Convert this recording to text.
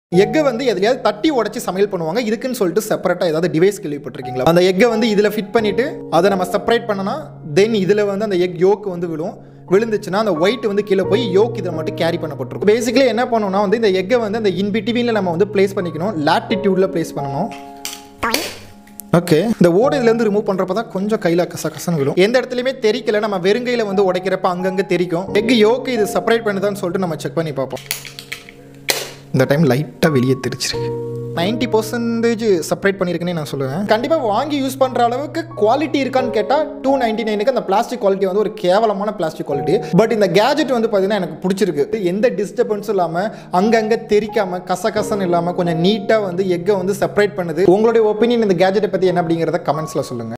எக்கை வந்து எதுலையாவது தட்டி உடைச்சு சமையல் பண்ணுவாங்க இதுக்குன்னு சொல்லிட்டு செப்பரேட்டாக ஏதாவது டிவைஸ் கேள்விப்பட்டிருக்கீங்களா அந்த எக்கை வந்து இதில் ஃபிட் பண்ணிட்டு அதை நம்ம செப்பரேட் பண்ணனா தென் இதில் வந்து அந்த எக் யோக் வந்து விழும் விழுந்துச்சுன்னா அந்த ஒயிட் வந்து கீழே போய் யோக் இதை மட்டும் கேரி பண்ணப்பட்டிருக்கும் பேசிக்கலி என்ன பண்ணணும்னா வந்து இந்த எக்கை வந்து அந்த இன்பிட்டிவியில் நம்ம வந்து ப்ளேஸ் பண்ணிக்கணும் லாட்டிடியூடில் ப்ளேஸ் பண்ணணும் ஓகே இந்த ஓடு இதுலேருந்து ரிமூவ் பண்ணுறப்ப தான் கொஞ்சம் கையில் கச கசன்னு விழும் எந்த இடத்துலையுமே தெரிக்கல நம்ம வெறுங்கையில் வந்து உடைக்கிறப்ப அங்கங்கே தெரிக்கும் எக் யோக்கு இது செப்பரேட் பண்ணுதான்னு சொல்லிட்டு நம்ம செக் பண்ணி பார்ப்போம் இந்த டைம் லைட்டாக வெளியே தெரிச்சிருக்கு நைன்டி பர்சன்டேஜ் செப்பரேட் பண்ணியிருக்கேனே நான் சொல்லுவேன் கண்டிப்பாக வாங்கி யூஸ் பண்ணுற அளவுக்கு குவாலிட்டி இருக்கான்னு கேட்டால் டூ நைன்டி நைனுக்கு அந்த பிளாஸ்டிக் குவாலிட்டி வந்து ஒரு கேவலமான பிளாஸ்டிக் குவாலிட்டி பட் இந்த கேஜெட் வந்து பார்த்தீங்கன்னா எனக்கு பிடிச்சிருக்கு எந்த டிஸ்டர்பன்ஸும் இல்லாமல் அங்கங்கே தெரிக்காமல் கச கசன்னு இல்லாமல் கொஞ்சம் நீட்டாக வந்து எக்கை வந்து செப்பரேட் பண்ணுது உங்களுடைய ஒப்பீனியன் இந்த கேஜெட்டை பற்றி என்ன அப்படிங்கிறத கமெண்ட்ஸில் சொல்லுங்கள்